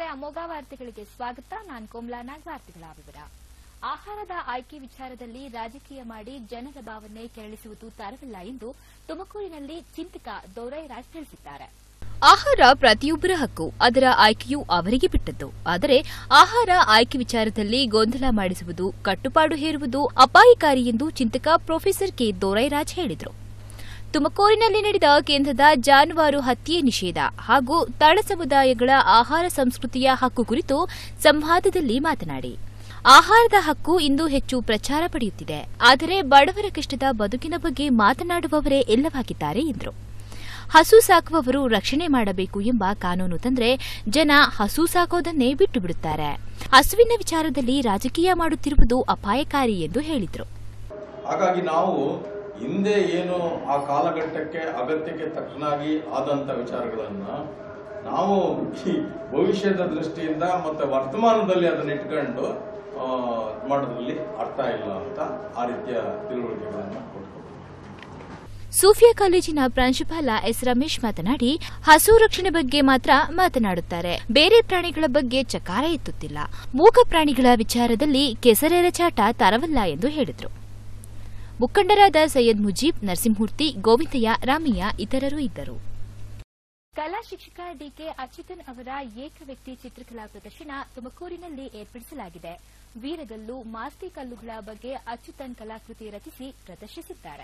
ಅಮೋಘ ವಾರ್ತೆಗಳಿಗೆ ಸ್ವಾಗತ ನಾನು ಕೋಮ್ಲಾ ನಾಗ್ ವಾರ್ತೆಗಳ ವಿವರ ಆಹಾರದ ಆಯ್ಕೆ ವಿಚಾರದಲ್ಲಿ ರಾಜಕೀಯ ಮಾಡಿ ಜನರ ಭಾವನೆ ಕೆರಳಿಸುವುದು ತರವಿಲ್ಲ ಎಂದು ತುಮಕೂರಿನಲ್ಲಿ ಚಿಂತಕ ದೌರೈರಾಜ್ ತಿಳಿಸಿದ್ದಾರೆ ಆಹಾರ ಪ್ರತಿಯೊಬ್ಬರ ಹಕ್ಕು ಅದರ ಆಯ್ಕೆಯೂ ಅವರಿಗೆ ಬಿಟ್ಟದ್ದು ಆದರೆ ಆಹಾರ ಆಯ್ಕೆ ವಿಚಾರದಲ್ಲಿ ಗೊಂದಲ ಮಾಡಿಸುವುದು ಕಟ್ಟುಪಾಡು ಹೇರುವುದು ಅಪಾಯಕಾರಿ ಎಂದು ಚಿಂತಕ ಪ್ರೊಫೆಸರ್ ಕೆ ದೊರೈರಾಜ್ ಹೇಳಿದರು ತುಮಕೂರಿನಲ್ಲಿ ನಡೆದ ಕೇಂದ್ರದ ಜಾನುವಾರು ಹತ್ಯೆ ನಿಷೇಧ ಹಾಗೂ ತಳ ಸಮುದಾಯಗಳ ಆಹಾರ ಸಂಸ್ಕೃತಿಯ ಹಕ್ಕು ಕುರಿತು ಸಂವಾದದಲ್ಲಿ ಮಾತನಾಡಿ ಆಹಾರದ ಹಕ್ಕು ಇಂದು ಹೆಚ್ಚು ಪ್ರಚಾರ ಪಡೆಯುತ್ತಿದೆ ಆದರೆ ಬಡವರ ಕಷ್ಟದ ಬದುಕಿನ ಬಗ್ಗೆ ಮಾತನಾಡುವವರೇ ಎಲ್ಲವಾಗಿದ್ದಾರೆ ಎಂದರು ಹಸು ಸಾಕುವವರು ರಕ್ಷಣೆ ಮಾಡಬೇಕು ಎಂಬ ಕಾನೂನು ತಂದ್ರೆ ಜನ ಹಸು ಸಾಕೋದನ್ನೇ ಬಿಟ್ಟು ಬಿಡುತ್ತಾರೆ ಹಸುವಿನ ವಿಚಾರದಲ್ಲಿ ರಾಜಕೀಯ ಮಾಡುತ್ತಿರುವುದು ಅಪಾಯಕಾರಿ ಎಂದು ಹೇಳಿದರು ಹಾಗಾಗಿ ನಾವು ಹಿಂದೆ ಏನು ಆ ಕಾಲಘಟ್ಟಕ್ಕೆ ಅಗತ್ಯಕ್ಕೆ ತಕ್ಕನಾಗಿ ಆದಂತ ವಿಚಾರಗಳನ್ನ ನಾವು ಈ ಭವಿಷ್ಯದ ದೃಷ್ಟಿಯಿಂದ ಮತ್ತೆ ವರ್ತಮಾನದಲ್ಲಿ ಅದನ್ನ ಇಟ್ಕೊಂಡು ಆ, ಮಾಡೋದ್ರಲ್ಲಿ ಅರ್ಥ ಇಲ್ಲ ಅಂತ ಆ ರೀತಿಯ ತಿಳುವಳಿಕೆಗಳನ್ನ ಕೊಡ್ತೀವಿ ಸೂಫಿಯಾ ಕಾಲೇಜಿನ ಪ್ರಾಂಶುಪಾಲ ಎಸ್ ರಮೇಶ್ ಮಾತನಾಡಿ ಹಸು ರಕ್ಷಣೆ ಬಗ್ಗೆ ಮಾತ್ರ ಮಾತನಾಡುತ್ತಾರೆ ಬೇರೆ ಪ್ರಾಣಿಗಳ ಬಗ್ಗೆ ಚಕಾರ ಎತ್ತುತ್ತಿಲ್ಲ ಮೂಕ ಪ್ರಾಣಿಗಳ ವಿಚಾರದಲ್ಲಿ ಕೆಸರೆರಚಾಟ ತರವಲ್ಲ ಎಂದು ಹೇಳಿದರು ಮುಖಂಡರಾದ ಸೈಯದ್ ಮುಜೀಬ್ ನರಸಿಂಹಮೂರ್ತಿ ಗೋವಿಂದಯ್ಯ ರಾಮಯ್ಯ ಇತರರು ಇದ್ದರು ಕಲಾ ಶಿಕ್ಷಕ ಡಿಕೆ ಅಚ್ಯುತನ್ ಅವರ ಏಕ ವ್ಯಕ್ತಿ ಚಿತ್ರಕಲಾ ಪ್ರದರ್ಶನ ತುಮಕೂರಿನಲ್ಲಿ ಏರ್ಪಡಿಸಲಾಗಿದೆ ವೀರಗಲ್ಲು ಮಾಸ್ತಿ ಕಲ್ಲುಗಳ ಬಗ್ಗೆ ಅಚ್ಯುತನ್ ಕಲಾಕೃತಿ ರಚಿಸಿ ಪ್ರದರ್ಶಿಸಿದ್ದಾರೆ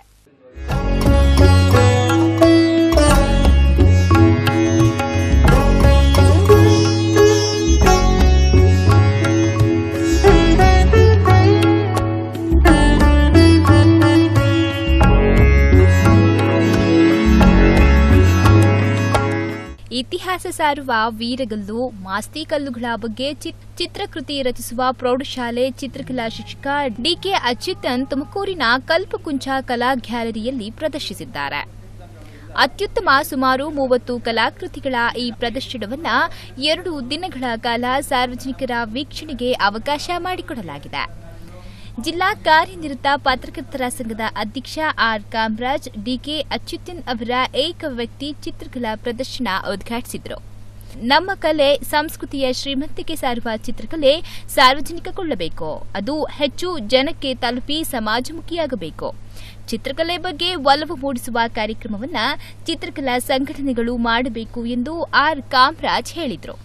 ಇತಿಹಾಸ ಸಾರುವ ವೀರಗಲ್ಲು ಮಾಸ್ತಿ ಕಲ್ಲುಗಳ ಬಗ್ಗೆ ಚಿತ್- ಚಿತ್ರಕೃತಿ ರಚಿಸುವ ಪ್ರೌಢಶಾಲೆ ಚಿತ್ರಕಲಾ ಶಿಕ್ಷಕ ಡಿಕೆ ಅಚ್ಯುತನ್ ತುಮಕೂರಿನ ಕಲ್ಪಕುಂಚ ಕಲಾ ಗ್ಯಾಲರಿಯಲ್ಲಿ ಪ್ರದರ್ಶಿಸಿದ್ದಾರೆ ಅತ್ಯುತ್ತಮ ಸುಮಾರು ಮೂವತ್ತು ಕಲಾಕೃತಿಗಳ ಈ ಪ್ರದರ್ಶನವನ್ನ ಎರಡು ದಿನಗಳ ಕಾಲ ಸಾರ್ವಜನಿಕರ ವೀಕ್ಷಣೆಗೆ ಅವಕಾಶ ಮಾಡಿಕೊಡಲಾಗಿದೆ ಜಿಲ್ಲಾ ಕಾರ್ಯನಿರತ ಪತ್ರಕರ್ತರ ಸಂಘದ ಅಧ್ಯಕ್ಷ ಆರ್ ಕಾಮರಾಜ್ ಡಿಕೆ ಅಚ್ಯುತನ್ ಅವರ ಏಕ ವ್ಯಕ್ತಿ ಚಿತ್ರಕಲಾ ಪ್ರದರ್ಶನ ಉದ್ಘಾಟಿಸಿದರು ನಮ್ಮ ಕಲೆ ಸಂಸ್ಕೃತಿಯ ಶ್ರೀಮಂತಿಕೆ ಸಾರುವ ಚಿತ್ರಕಲೆ ಸಾರ್ವಜನಿಕಗೊಳ್ಳಬೇಕು ಅದು ಹೆಚ್ಚು ಜನಕ್ಕೆ ತಲುಪಿ ಸಮಾಜಮುಖಿಯಾಗಬೇಕು ಚಿತ್ರಕಲೆ ಬಗ್ಗೆ ಒಲವು ಮೂಡಿಸುವ ಕಾರ್ಯಕ್ರಮವನ್ನ ಚಿತ್ರಕಲಾ ಸಂಘಟನೆಗಳು ಮಾಡಬೇಕು ಎಂದು ಆರ್ ಕಾಮರಾಜ್ ಹೇಳಿದರು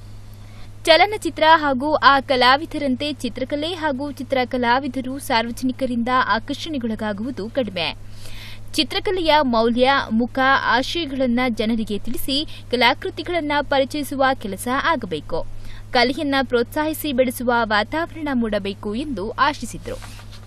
ಚಲನಚಿತ್ರ ಹಾಗೂ ಆ ಕಲಾವಿದರಂತೆ ಚಿತ್ರಕಲೆ ಹಾಗೂ ಚಿತ್ರ ಕಲಾವಿದರು ಸಾರ್ವಜನಿಕರಿಂದ ಆಕರ್ಷಣೆಗೊಳಗಾಗುವುದು ಕಡಿಮೆ ಚಿತ್ರಕಲೆಯ ಮೌಲ್ಯ ಮುಖ ಆಶಯಗಳನ್ನು ಜನರಿಗೆ ತಿಳಿಸಿ ಕಲಾಕೃತಿಗಳನ್ನು ಪರಿಚಯಿಸುವ ಕೆಲಸ ಆಗಬೇಕು ಕಲೆಯನ್ನ ಪ್ರೋತ್ಸಾಹಿಸಿ ಬೆಳೆಸುವ ವಾತಾವರಣ ಮೂಡಬೇಕು ಎಂದು ಆಶಿಸಿದರು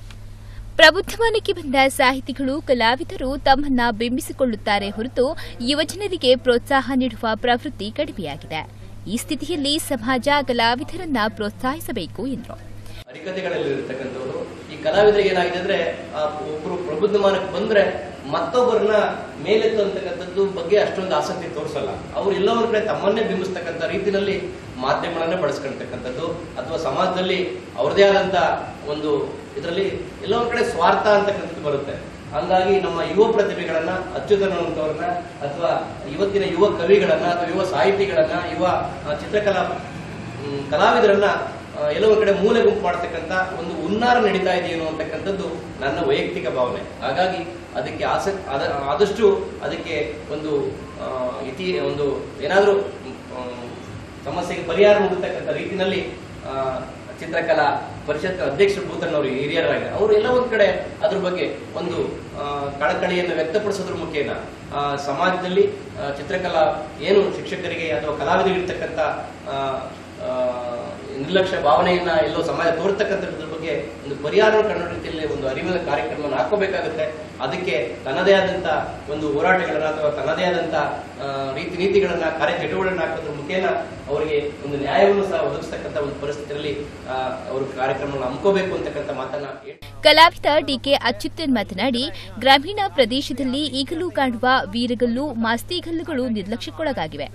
ಪ್ರಬುದ್ಧಮಾನಕ್ಕೆ ಬಂದ ಸಾಹಿತಿಗಳು ಕಲಾವಿದರು ತಮ್ಮನ್ನ ಬಿಂಬಿಸಿಕೊಳ್ಳುತ್ತಾರೆ ಹೊರತು ಯುವಜನರಿಗೆ ಪ್ರೋತ್ಸಾಹ ನೀಡುವ ಪ್ರವೃತ್ತಿ ಕಡಿಮೆಯಾಗಿದೆ ಈ ಸ್ಥಿತಿಯಲ್ಲಿ ಸಮಾಜ ಕಲಾವಿದರನ್ನ ಪ್ರೋತ್ಸಾಹಿಸಬೇಕು ಎಂದರು ಹರಿಕತೆಗಳಲ್ಲಿ ಇರ್ತಕ್ಕಂಥವ್ರು ಈ ಕಲಾವಿದರಿಗೆ ಏನಾಗಿದೆ ಅಂದ್ರೆ ಆ ಒಬ್ರು ಪ್ರಬುದ್ಧಮಾನಕ್ಕೆ ಬಂದ್ರೆ ಮತ್ತೊಬ್ಬರನ್ನ ಮೇಲೆತ್ತುವಂತಕ್ಕಂಥದ್ದು ಬಗ್ಗೆ ಅಷ್ಟೊಂದು ಆಸಕ್ತಿ ತೋರಿಸಲ್ಲ ಅವ್ರು ಎಲ್ಲೋ ಒಂದ್ ಕಡೆ ತಮ್ಮನ್ನೇ ಬಿಂಬಿಸ್ತಕ್ಕಂಥ ರೀತಿಯಲ್ಲಿ ಮಾಧ್ಯಮಗಳನ್ನೇ ಬಳಸ್ಕೊಳ್ತಕ್ಕಂಥದ್ದು ಅಥವಾ ಸಮಾಜದಲ್ಲಿ ಅವ್ರದೇ ಆದಂತ ಒಂದು ಇದರಲ್ಲಿ ಎಲ್ಲೋ ಒಂದ್ ಕಡೆ ಸ್ವಾರ್ಥ ಅಂತಕ್ಕಂಥದ್ದು ಬರುತ್ತೆ ಹಂಗಾಗಿ ನಮ್ಮ ಯುವ ಪ್ರತಿಭೆಗಳನ್ನ ಅಚ್ಯುತನಂತವ್ರನ್ನ ಅಥವಾ ಇವತ್ತಿನ ಯುವ ಕವಿಗಳನ್ನ ಅಥವಾ ಯುವ ಸಾಹಿತಿಗಳನ್ನ ಯುವ ಆ, ಚಿತ್ರಕಲಾ ಮ್, ಕಲಾವಿದರನ್ನ ಆ, ಎಲ್ಲೋ ಒಂದ್ ಕಡೆ ಮೂಲೆ ಗುಂಪು ಮಾಡತಕ್ಕಂತ ಒಂದು ಹುನ್ನಾರ ನಡೀತಾ ಇದೆಯೇನೋ ಅಂತಕ್ಕಂಥದ್ದು ನನ್ನ ವೈಯಕ್ತಿಕ ಭಾವನೆ ಹಾಗಾಗಿ ಅದಕ್ಕೆ ಆಸಕ್ತಿ ಆದ- ಆದಷ್ಟು ಅದಕ್ಕೆ ಒಂದು ಆ, ಇತಿ ಒಂದು ಏನಾದರೂ ಸಮಸ್ಯೆಗೆ ಪರಿಹಾರ ಹುಡುಕ್ತಕ್ಕಂಥ ರೀತಿನಲ್ಲಿ ಆ, ಚಿತ್ರಕಲಾ ಪರಿಷತ್ ಅಧ್ಯಕ್ಷರು ಭೂತಣ್ಣವರು ಹಿರಿಯರಾಗಿ ಅವರು ಎಲ್ಲ ಒಂದ್ ಕಡೆ ಅದ್ರ ಬಗ್ಗೆ ಒಂದು ಆ, ಕಳಕಳಿಯನ್ನು ವ್ಯಕ್ತಪಡಿಸೋದ್ರ ಮುಖೇನ ಆ, ಸಮಾಜದಲ್ಲಿ ಆ, ಚಿತ್ರಕಲಾ ಏನು ಶಿಕ್ಷಕರಿಗೆ ಅಥವಾ ಕಲಾವಿದರಿಗೆ ಇರ್ತಕ್ಕಂಥ ಆ, ಆ, ನಿರ್ಲಕ್ಷ್ಯ ಭಾವನೆಯನ್ನ ಎಲ್ಲೋ ಸಮಾಜ ತೋರ್ತಕ್ಕಂಥದ್ರ ಬಗ್ಗೆ ಒಂದು ಪರಿಹಾರ ಕಂಡು ರೀತಿಯಲ್ಲಿ ಒಂದು ಅರಿವಿನ ಕಾರ್ಯಕ್ರಮವನ್ನು ಹಾಕೋಬೇಕಾಗುತ್ತೆ ಅದಕ್ಕೆ ತನ್ನದೇ ಆದಂತ ಒಂದು ಹೋರಾಟಗಳನ್ನ ಅಥವಾ ತನ್ನದೇ ಆದಂತ ಆ, ರೀತಿ ನೀತಿಗಳನ್ನ ಕಾರ್ಯಚಟುವಟಿಕೆಗಳನ್ನ ಹಾಕೋದ್ರ ಮುಖೇನ ಅವರಿಗೆ ಒಂದು ನ್ಯಾಯವನ್ನು ಸಹ ಒದಗಿಸ್ತಕ್ಕಂಥ ಒಂದು ಪರಿಸ್ಥಿತಿಯಲ್ಲಿ ಆ, ಅವರು ಕಾರ್ಯಕ್ರಮವನ್ನು ಹಮ್ಮಿಕೋಬೇಕು ಅಂತಕ್ಕಂಥ ಮಾತನ್ನ ಹೇಳಿ ಕಲಾವಿದ ಡಿಕೆ ಅಚ್ಯುತನ್ ಮಾತನಾಡಿ ಗ್ರಾಮೀಣ ಪ್ರದೇಶದಲ್ಲಿ ಈಗಲೂ ಕಾಣುವ ವೀರಗಲ್ಲು ಮಾಸ್ತಿಗಲ್ಲುಗಳು ನಿರ್ಲಕ್ಷ್ಯಕ್ಕೊಳಗಾಗಿವೆ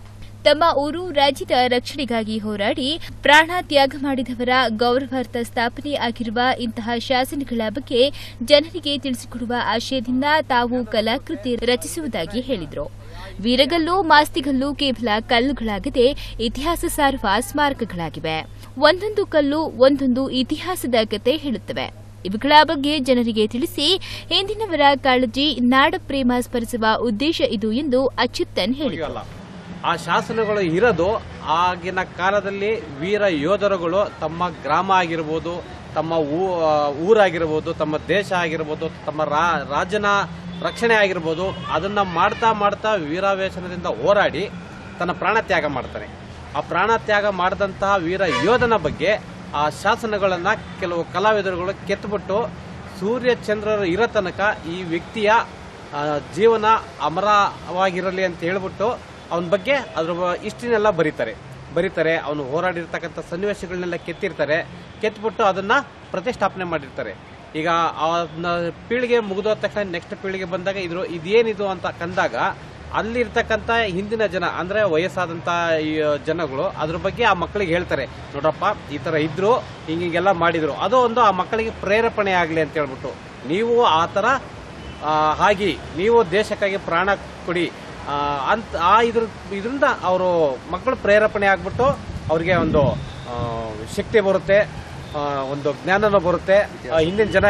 ತಮ್ಮ ಊರು ರಾಜ್ಯದ ರಕ್ಷಣೆಗಾಗಿ ಹೋರಾಡಿ ಪ್ರಾಣ ತ್ಯಾಗ ಮಾಡಿದವರ ಗೌರವಾರ್ಥ ಸ್ಥಾಪನೆ ಆಗಿರುವ ಇಂತಹ ಶಾಸನಗಳ ಬಗ್ಗೆ ಜನರಿಗೆ ತಿಳಿಸಿಕೊಡುವ ಆಶಯದಿಂದ ತಾವು ಕಲಾಕೃತಿ ರಚಿಸುವುದಾಗಿ ಹೇಳಿದರು ವೀರಗಲ್ಲು ಮಾಸ್ತಿಗಲ್ಲು ಕೇವಲ ಕಲ್ಲುಗಳಾಗದೆ ಇತಿಹಾಸ ಸಾರುವ ಸ್ಮಾರಕಗಳಾಗಿವೆ ಒಂದೊಂದು ಕಲ್ಲು ಒಂದೊಂದು ಇತಿಹಾಸದ ಕತೆ ಹೇಳುತ್ತವೆ ಇವುಗಳ ಬಗ್ಗೆ ಜನರಿಗೆ ತಿಳಿಸಿ ಹಿಂದಿನವರ ಕಾಳಜಿ ನಾಡ ಪ್ರೇಮ ಸ್ಮರಿಸುವ ಉದ್ದೇಶ ಇದು ಎಂದು ಅಚ್ಯುತನ್ ಹೇಳಿದರು ಅಲ್ಲ ಆ ಶಾಸನಗಳು ಇರೋದು ಆಗಿನ ಕಾಲದಲ್ಲಿ ವೀರ ಯೋಧರುಗಳು ತಮ್ಮ ಗ್ರಾಮ ಆಗಿರ್ಬೋದು ತಮ್ಮ ಊ- ಆ, ಊರಾಗಿರ್ಬೋದು ತಮ್ಮ ದೇಶ ಆಗಿರ್ಬೋದು ತಮ್ಮ ರಾ- ರಾಜ್ಯನ ರಕ್ಷಣೆ ಆಗಿರ್ಬೋದು ಅದನ್ನ ಮಾಡ್ತಾ ಮಾಡ್ತಾ ವೀರಾವೇಶನದಿಂದ ಹೋರಾಡಿ ತನ್ನ ಪ್ರಾಣ ತ್ಯಾಗ ಮಾಡ್ತಾನೆ ಆ ಪ್ರಾಣ ತ್ಯಾಗ ಮಾಡಿದಂತಹ ವೀರ ಯೋಧನ ಬಗ್ಗೆ ಆ ಶಾಸನಗಳನ್ನ ಕೆಲವು ಕಲಾವಿದರುಗಳು ಕೆತ್ತಬಿಟ್ಟು ಸೂರ್ಯ ಚಂದ್ರರು ಇರೋ ತನಕ ಈ ವ್ಯಕ್ತಿಯ ಆ, ಜೀವನ ಅಮರವಾಗಿರಲಿ ಅಂತ ಹೇಳ್ಬಿಟ್ಟು ಅವನ ಬಗ್ಗೆ ಅದ್ರ ಬ- ಹಿಸ್ಟ್ರಿನೆಲ್ಲ ಬರೀತಾರೆ ಬರೀತಾರೆ ಅವನು ಹೋರಾಡಿರ್ತಕ್ಕಂಥ ಸನ್ನಿವೇಶಗಳನ್ನೆಲ್ಲ ಕೆತ್ತಿರ್ತಾರೆ ಕೆತ್ಬಿಟ್ಟು ಅದನ್ನ ಪ್ರತಿಷ್ಠಾಪನೆ ಮಾಡಿರ್ತಾರೆ ಈಗ ಅದನ್ನ ಪೀಳಿಗೆ ಮುಗಿದೋದ ತಕ್ಷಣ ನೆಕ್ಸ್ಟ್ ಪೀಳಿಗೆ ಬಂದಾಗ ಇದ್ರ ಇದೇನಿದು ಅಂತ ಕಂದಾಗ ಅಲ್ಲಿರ್ತಕ್ಕಂಥ ಹಿಂದಿನ ಜನ ಅಂದ್ರೆ ವಯಸ್ಸಾದಂತ ಈ ಜನಗಳು ಅದ್ರ ಬಗ್ಗೆ ಆ ಮಕ್ಕಳಿಗೆ ಹೇಳ್ತಾರೆ ನೋಡ್ರಪ್ಪ ಈ ತರ ಇದ್ರು ಹಿಂಗಿಂಗೆಲ್ಲ ಮಾಡಿದ್ರು ಅದು ಒಂದು ಆ ಮಕ್ಕಳಿಗೆ ಪ್ರೇರೇಪಣೆ ಆಗ್ಲಿ ಅಂತ ಹೇಳ್ಬಿಟ್ಟು ನೀವು ಆ ತರ ಆ, ಹಾಗೆ ನೀವು ದೇಶಕ್ಕಾಗಿ ಪ್ರಾಣ ಕೊಡಿ ಆ, ಅಂತ ಆ ಇದ್ರ ಇದರಿಂದ ಅವರು ಮಕ್ಕಳು ಪ್ರೇರೇಪಣೆ ಆಗ್ಬಿಟ್ಟು ಅವ್ರಿಗೆ ಒಂದು ಆ, ಶಕ್ತಿ ಬರುತ್ತೆ ಆ, ಒಂದು ಜ್ಞಾನನೂ ಬರುತ್ತೆ ಆ, ಹಿಂದಿನ ಜನ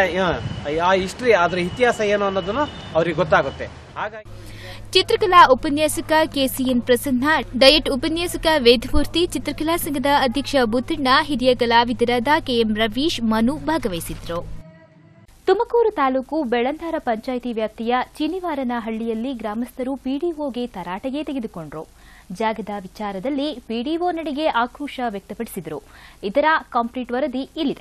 ಆ ಹಿಸ್ಟ್ರಿ ಅದ್ರ ಇತಿಹಾಸ ಏನು ಅನ್ನೋದನ್ನು ಅವ್ರಿಗೆ ಗೊತ್ತಾಗುತ್ತೆ ಹಾಗಾಗಿ ಚಿತ್ರಕಲಾ ಉಪನ್ಯಾಸಕ ಕೆಸಿಎನ್ ಪ್ರಸನ್ನ ಡಯಟ್ ಉಪನ್ಯಾಸಕ ವೇದಮೂರ್ತಿ ಚಿತ್ರಕಲಾ ಸಂಘದ ಅಧ್ಯಕ್ಷ ಬುತ್ತಣ್ಣ ಹಿರಿಯ ಕಲಾವಿದರಾದ ಕೆಎಂ ರವೀಶ್ ಮನು ಭಾಗವಹಿಸಿದ್ರು ತುಮಕೂರು ತಾಲೂಕು ಬೆಳಂದಾರ ಪಂಚಾಯಿತಿ ವ್ಯಾಪ್ತಿಯ ಚಿನಿವಾರನಹಳ್ಳಿಯಲ್ಲಿ ಗ್ರಾಮಸ್ಥರು ಪಿಡಿಒಗೆ ತರಾಟೆಗೆ ತೆಗೆದುಕೊಂಡರು ಜಾಗದ ವಿಚಾರದಲ್ಲಿ ಪಿಡಿಒ ನಡೆಗೆ ಆಕ್ರೋಶ ವ್ಯಕ್ತಪಡಿಸಿದರು ಇದರ ಕಾಂಪ್ಲೀಟ್ ವರದಿ ಇಲ್ಲಿದೆ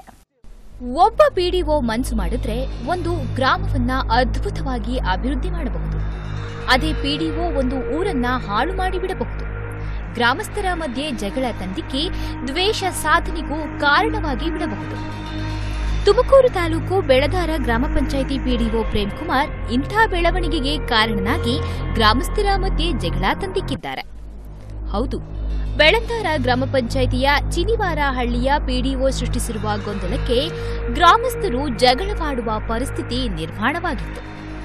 ಒಬ್ಬ ಪಿಡಿಒ ಮನ್ಸು ಮಾಡಿದ್ರೆ ಒಂದು ಗ್ರಾಮವನ್ನ ಅದ್ಭುತವಾಗಿ ಅಭಿವೃದ್ಧಿ ಮಾಡಬಹುದು ಅದೇ ಪಿಡಿಒ ಒಂದು ಊರನ್ನ ಹಾಳು ಮಾಡಿಬಿಡಬಹುದು ಗ್ರಾಮಸ್ಥರ ಮಧ್ಯೆ ಜಗಳ ತಂದಿಕ್ಕಿ ದ್ವೇಷ ಸಾಧನೆಗೂ ಕಾರಣವಾಗಿ ಬಿಡಬಹುದು ತುಮಕೂರು ತಾಲೂಕು ಬೆಳಗಾರ ಗ್ರಾಮ ಪಂಚಾಯಿತಿ ಪಿಡಿಒ ಪ್ರೇಮ್ ಕುಮಾರ್ ಇಂಥ ಬೆಳವಣಿಗೆಗೆ ಕಾರಣನಾಗಿ ಗ್ರಾಮಸ್ಥರ ಮಧ್ಯೆ ಜಗಳ ತಂದಿಕ್ಕಿದ್ದಾರೆ ಹೌದು ಬೆಳಂದಾರ ಗ್ರಾಮ ಪಂಚಾಯಿತಿಯ ಚಿನಿವಾರ ಹಳ್ಳಿಯ ಪಿಡಿಒ ಸೃಷ್ಟಿಸಿರುವ ಗೊಂದಲಕ್ಕೆ ಗ್ರಾಮಸ್ಥರು ಜಗಳವಾಡುವ ಪರಿಸ್ಥಿತಿ ನಿರ್ಮಾಣವಾಗಿತ್ತು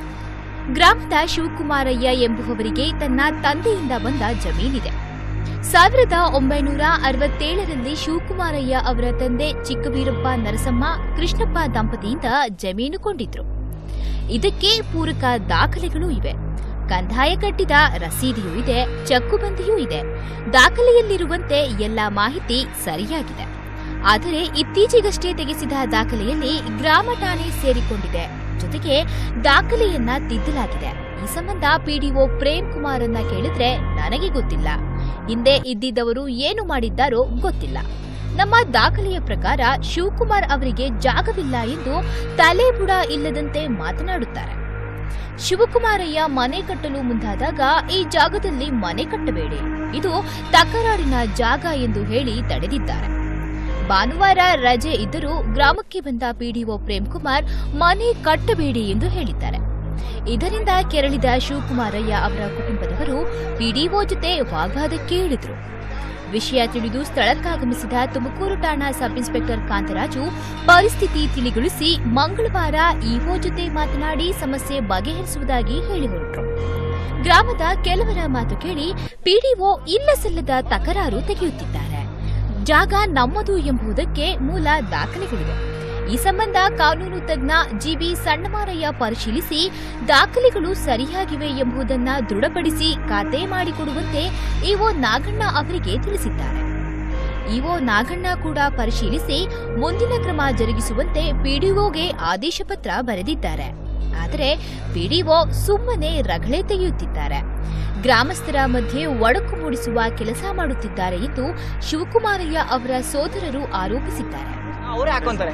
ಗ್ರಾಮದ ಶಿವಕುಮಾರಯ್ಯ ಎಂಬುವವರಿಗೆ ತನ್ನ ತಂದೆಯಿಂದ ಬಂದ ಜಮೀನಿದೆ ಸಾವಿರದ ಒಂಬೈನೂರ ಅರವತ್ತೇಳರಲ್ಲಿ ಶಿವಕುಮಾರಯ್ಯ ಅವರ ತಂದೆ ಚಿಕ್ಕವೀರಪ್ಪ ನರಸಮ್ಮ ಕೃಷ್ಣಪ್ಪ ದಂಪತಿಯಿಂದ ಜಮೀನು ಕೊಂಡಿದ್ರು ಇದಕ್ಕೆ ಪೂರಕ ದಾಖಲೆಗಳೂ ಇವೆ ಕಂದಾಯ ಕಟ್ಟಿದ ರಸೀದಿಯೂ ಇದೆ ಚಕ್ಕುಬಂದಿಯೂ ಇದೆ ದಾಖಲೆಯಲ್ಲಿರುವಂತೆ ಎಲ್ಲಾ ಮಾಹಿತಿ ಸರಿಯಾಗಿದೆ ಆದರೆ ಇತ್ತೀಚೆಗಷ್ಟೇ ತೆಗೆಸಿದ ದಾಖಲೆಯಲ್ಲಿ ಗ್ರಾಮ ಠಾಣೆ ಸೇರಿಕೊಂಡಿದೆ ಜೊತೆಗೆ ದಾಖಲೆಯನ್ನ ತಿದ್ದಲಾಗಿದೆ ಈ ಸಂಬಂಧ ಪಿಡಿಒ ಪ್ರೇಮ್ ಕುಮಾರ್ ಅನ್ನ ಕೇಳಿದ್ರೆ ನನಗೆ ಗೊತ್ತಿಲ್ಲ ಹಿಂದೆ ಇದ್ದಿದ್ದವರು ಏನು ಮಾಡಿದ್ದಾರೋ ಗೊತ್ತಿಲ್ಲ ನಮ್ಮ ದಾಖಲೆಯ ಪ್ರಕಾರ ಶಿವಕುಮಾರ್ ಅವರಿಗೆ ಜಾಗವಿಲ್ಲ ಎಂದು ತಲೆ ಬುಡ ಇಲ್ಲದಂತೆ ಮಾತನಾಡುತ್ತಾರೆ ಶಿವಕುಮಾರಯ್ಯ ಮನೆ ಕಟ್ಟಲು ಮುಂದಾದಾಗ ಈ ಜಾಗದಲ್ಲಿ ಮನೆ ಕಟ್ಟಬೇಡಿ ಇದು ತಕರಾರಿನ ಜಾಗ ಎಂದು ಹೇಳಿ ತಡೆದಿದ್ದಾರೆ ಭಾನುವಾರ ರಜೆ ಇದ್ದರೂ ಗ್ರಾಮಕ್ಕೆ ಬಂದ ಪಿಡಿಒ ಪ್ರೇಮ್ ಕುಮಾರ್ ಮನೆ ಕಟ್ಟಬೇಡಿ ಎಂದು ಹೇಳಿದ್ದಾರೆ ಇದರಿಂದ ಕೆರಳಿದ ಶಿವಕುಮಾರಯ್ಯ ಅವರ ಕುಟುಂಬದವರು ಪಿಡಿಒ ಜೊತೆ ವಾಗ್ವಾದಕ್ಕೆ ಇಳಿದ್ರು ವಿಷಯ ತಿಳಿದು ಸ್ಥಳಕ್ಕಾಗಮಿಸಿದ ತುಮಕೂರು ಠಾಣಾ ಸಬ್ ಇನ್ಸ್ಪೆಕ್ಟರ್ ಕಾಂತರಾಜು ಪರಿಸ್ಥಿತಿ ತಿಳಿಗೊಳಿಸಿ ಮಂಗಳವಾರ ಇಒ ಜೊತೆ ಮಾತನಾಡಿ ಸಮಸ್ಯೆ ಬಗೆಹರಿಸುವುದಾಗಿ ಹೇಳಿ ಹೊರಟರು ಗ್ರಾಮದ ಕೆಲವರ ಮಾತು ಕೇಳಿ ಪಿಡಿಒ ಇಲ್ಲ ಸಲ್ಲದ ತಕರಾರು ತೆಗೆಯುತ್ತಿದ್ದಾರೆ ಜಾಗ ನಮ್ಮದು ಎಂಬುದಕ್ಕೆ ಮೂಲ ದಾಖಲೆಗಳಿವೆ ಈ ಸಂಬಂಧ ಕಾನೂನು ತಜ್ಞ ಜಿಬಿ ಸಣ್ಣಮಾರಯ್ಯ ಪರಿಶೀಲಿಸಿ ದಾಖಲೆಗಳು ಸರಿಯಾಗಿವೆ ಎಂಬುದನ್ನ ದೃಢಪಡಿಸಿ ಖಾತೆ ಮಾಡಿಕೊಡುವಂತೆ ಇಒ ನಾಗಣ್ಣ ಅವರಿಗೆ ತಿಳಿಸಿದ್ದಾರೆ ಇಒ ನಾಗಣ್ಣ ಕೂಡ ಪರಿಶೀಲಿಸಿ ಮುಂದಿನ ಕ್ರಮ ಜರುಗಿಸುವಂತೆ ಪಿಡಿಒಗೆ ಆದೇಶ ಪತ್ರ ಬರೆದಿದ್ದಾರೆ ಆದರೆ ಪಿಡಿಒ ಸುಮ್ಮನೆ ರಗಳೆ ತೆಗೆಯುತ್ತಿದ್ದಾರೆ ಗ್ರಾಮಸ್ಥರ ಮಧ್ಯೆ ಒಡಕು ಮೂಡಿಸುವ ಕೆಲಸ ಮಾಡುತ್ತಿದ್ದಾರೆ ಎಂದು ಶಿವಕುಮಾರಯ್ಯ ಅವರ ಸೋದರರು ಆರೋಪಿಸಿದ್ದಾರೆ ಅವರೇ ಹಾಕೊಂತಾರೆ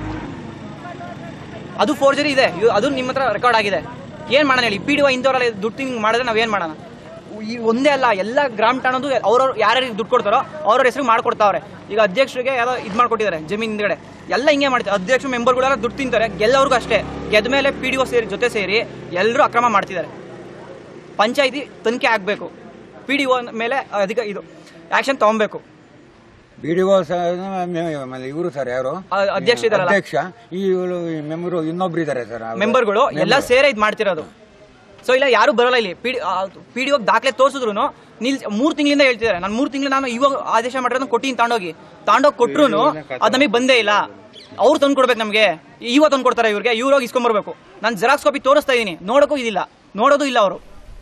ಅದು ಫೋರ್ಜರಿ ಇದೆ ಇದು- ಅದು ನಿಮ್ಮ ಹತ್ರ ರೆಕಾರ್ಡ್ ಆಗಿದೆ ಏನ್ ಮಾಡೋಣ ಹೇಳಿ ಪಿ ಡಿ ಒ ಇಂಥವರೆಲ್ಲ ದುಡ್ಡು ತಿಂಗ್ ಮಾಡಿದ್ರೆ ನಾವ್ ಏನ್ ಮಾಡೋಣ ಈ ಒಂದೇ ಅಲ್ಲ ಎಲ್ಲ ಗ್ರಾಮ ಠಾಣದು ಅವ್ರವ್ರು ಯಾರ್ಯಾರಿಗೆ ದುಡ್ಡು ಕೊಡ್ತಾರೋ ಅವ್ರವ್ರ ಹೆಸರು ಮಾಡ್ಕೊಡ್ತಾವ್ರೆ ಈಗ ಅಧ್ಯಕ್ಷರಿಗೆ ಯಾವ್ದೋ ಇದು ಮಾಡ್ಕೊಟ್ಟಿದ್ದಾರೆ ಜಮೀನ್ ಹಿಂದ್ಗಡೆ ಎಲ್ಲ ಹಿಂಗೆ ಮಾಡ್ತಾರೆ ಅಧ್ಯಕ್ಷ ಮೆಂಬರ್ಗಳೆಲ್ಲ ದುಡ್ಡು ತಿಂತಾರೆ ಗೆಲ್ಲವ್ರಿಗೂ ಅಷ್ಟೇ ಗೆದ್ದ ಮೇಲೆ ಪಿ ಡಿ ಒ ಸೇರಿ ಜೊತೆ ಸೇರಿ ಎಲ್ಲರೂ ಅಕ್ರಮ ಮಾಡ್ತಿದ್ದಾರೆ ಪಂಚಾಯಿತಿ ತನಿಖೆ ಆಗಬೇಕು ಪಿ ಡಿ ಒ ಮೇಲೆ ಅಧಿಕ ಇದು ಆಕ್ಷನ್ ತಗೊಬೇಕು ಬಿ ಡಿ ಓ ಇವರು ಸರ್ ಯಾರು ಆ, ಅಧ್ಯಕ್ಷ ಇದಾರಲ್ಲ? ಅಧ್ಯಕ್ಷ ಈ ಇವ್ರು ಮೆಂಬರು ಇನ್ನೊಬ್ರು ಇದಾರೆ ಸರ್ ಅವ್ರು. ಮೆಂಬರ್ಗಳು ಎಲ್ಲ member. ಸೇರೇ ಇದು ಮಾಡ್ತಿರೋದು ಸೊ ಇಲ್ಲ ಯಾರು ಬರಲ್ಲ ಇಲ್ಲಿ ಪಿ ಡಿ ದಾಖಲೆ ತೋರಿಸಿದ್ರು ನಿಲ್ ಮೂರ್ ತಿಂಗಳಿಂದ ಹೇಳ್ತಿದ್ದಾರೆ ನಾನು ಮೂರ್ ತಿಂಗಳು ನಾನು ಇವಾಗ ಆದೇಶ ಮಾಡಿರೋದನ್ನ ಕೊಟ್ಟಿನಿ ತಾಂಡೋಗಿ ತಾಂಡೋಗಿ ಕೊಟ್ರು ಅದು ನಮಗೆ ಬಂದೇ ಇಲ್ಲ ಅವ್ರು ತಂದು ಕೊಡ್ಬೇಕು ನಮಗೆ ಇವತ್ತು ತಂದು ಕೊಡ್ತಾರೆ ಇವ್ರಿಗೆ ಇವ್ರೋಗಿ ಇಸ್ಕೊಂಬರ್ಬೇಕು ನಾನು ಜೆರಾಕ್ಸ್ ಕಾಪಿ ತೋರಿಸ್ತಾ ಇದೀನಿ ನೋಡೋಕ್ಕೂ ಇದಿಲ್ಲ ನೋಡೋದು ಇಲ್ಲ ಅವರು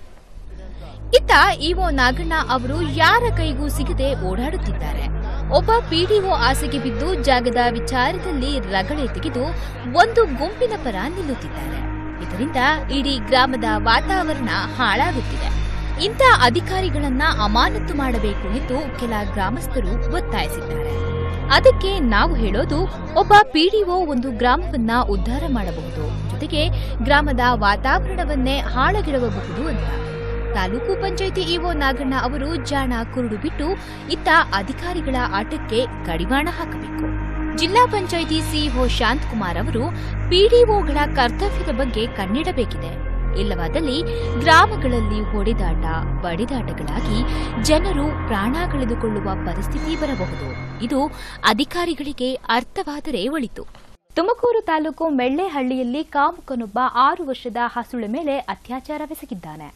ಇತ್ತ ಇಒ ನಾಗಣ್ಣ ಅವರು ಯಾರ ಕೈಗೂ ಸಿಗದೆ ಓಡಾಡುತ್ತಿದ್ದಾರೆ ಒಬ್ಬ ಪಿಡಿಒ ಆಸೆಗೆ ಬಿದ್ದು ಜಾಗದ ವಿಚಾರದಲ್ಲಿ ರಗಳೆ ತೆಗೆದು ಒಂದು ಗುಂಪಿನ ಪರ ನಿಲ್ಲುತ್ತಿದ್ದಾರೆ ಇದರಿಂದ ಇಡೀ ಗ್ರಾಮದ ವಾತಾವರಣ ಹಾಳಾಗುತ್ತಿದೆ ಇಂಥ ಅಧಿಕಾರಿಗಳನ್ನ ಅಮಾನತು ಮಾಡಬೇಕು ಎಂದು ಕೆಲ ಗ್ರಾಮಸ್ಥರು ಒತ್ತಾಯಿಸಿದ್ದಾರೆ ಅದಕ್ಕೆ ನಾವು ಹೇಳೋದು ಒಬ್ಬ ಪಿಡಿಒ ಒಂದು ಗ್ರಾಮವನ್ನ ಉದ್ಧಾರ ಮಾಡಬಹುದು ಜೊತೆಗೆ ಗ್ರಾಮದ ವಾತಾವರಣವನ್ನೇ ಹಾಳಗಿಡಬಹುದು ಅಂತ ತಾಲೂಕು ಪಂಚಾಯಿತಿ ಇಒ ನಾಗಣ್ಣ ಅವರು ಜಾಣ ಕುರುಡು ಬಿಟ್ಟು ಇತ್ತ ಅಧಿಕಾರಿಗಳ ಆಟಕ್ಕೆ ಕಡಿವಾಣ ಹಾಕಬೇಕು ಜಿಲ್ಲಾ ಪಂಚಾಯಿತಿ ಸಿಇಒ ಶಾಂತಕುಮಾರ್ ಅವರು ಪಿಡಿಒಗಳ ಕರ್ತವ್ಯದ ಬಗ್ಗೆ ಕಣ್ಣಿಡಬೇಕಿದೆ ಇಲ್ಲವಾದಲ್ಲಿ ಗ್ರಾಮಗಳಲ್ಲಿ ಹೊಡೆದಾಟ ಬಡಿದಾಟಗಳಾಗಿ ಜನರು ಪ್ರಾಣ ಕಳೆದುಕೊಳ್ಳುವ ಪರಿಸ್ಥಿತಿ ಬರಬಹುದು ಇದು ಅಧಿಕಾರಿಗಳಿಗೆ ಅರ್ಥವಾದರೆ ಒಳಿತು ತುಮಕೂರು ತಾಲೂಕು ಮೆಳ್ಳೆಹಳ್ಳಿಯಲ್ಲಿ ಕಾಮುಕನೊಬ್ಬ ಆರು ವರ್ಷದ ಹಸುಳೆ ಮೇಲೆ ಅತ್ಯಾಚಾರವೆಸಗಿದ್ದಾನೆ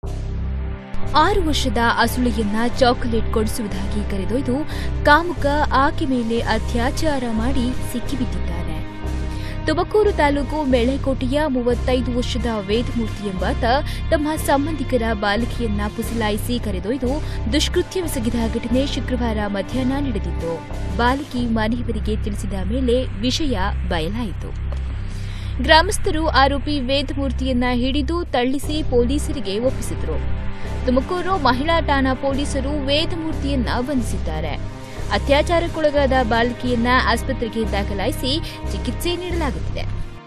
ಆರು ವರ್ಷದ ಅಸುಳೆಯನ್ನ ಚಾಕೊಲೇಟ್ ಕೊಡಿಸುವುದಾಗಿ ಕರೆದೊಯ್ದು ಕಾಮುಕ ಆಕೆ ಮೇಲೆ ಅತ್ಯಾಚಾರ ಮಾಡಿ ಸಿಕ್ಕಿಬಿದ್ದಿದ್ದಾನೆ ತುಮಕೂರು ತಾಲೂಕು ಮೆಳೆಕೋಟೆಯ ಮೂವತ್ತೈದು ವರ್ಷದ ವೇದಮೂರ್ತಿ ಎಂಬಾತ ತಮ್ಮ ಸಂಬಂಧಿಕರ ಬಾಲಿಕೆಯನ್ನ ಪುಸಲಾಯಿಸಿ ಕರೆದೊಯ್ದು ದುಷ್ಕೃತ್ಯವೆಸಗಿದ ಘಟನೆ ಶುಕ್ರವಾರ ಮಧ್ಯಾಹ್ನ ನಡೆದಿತ್ತು ಬಾಲಿಕೆ ಮನೆಯವರಿಗೆ ತಿಳಿಸಿದ ಮೇಲೆ ವಿಷಯ ಬಯಲಾಯಿತು ಗ್ರಾಮಸ್ಥರು ಆರೋಪಿ ವೇದಮೂರ್ತಿಯನ್ನ ಹಿಡಿದು ತಳ್ಳಿಸಿ ಪೊಲೀಸರಿಗೆ ಒಪ್ಪಿಸಿದರು ತುಮಕೂರು ಮಹಿಳಾ ಠಾಣಾ ಪೊಲೀಸರು ವೇದಮೂರ್ತಿಯನ್ನ ಬಂಧಿಸಿದ್ದಾರೆ ಅತ್ಯಾಚಾರಕ್ಕೊಳಗಾದ ಬಾಲಕಿಯನ್ನ ಆಸ್ಪತ್ರೆಗೆ ದಾಖಲಾಯಿಸಿ ಚಿಕಿತ್ಸೆ ನೀಡಲಾಗುತ್ತಿದೆ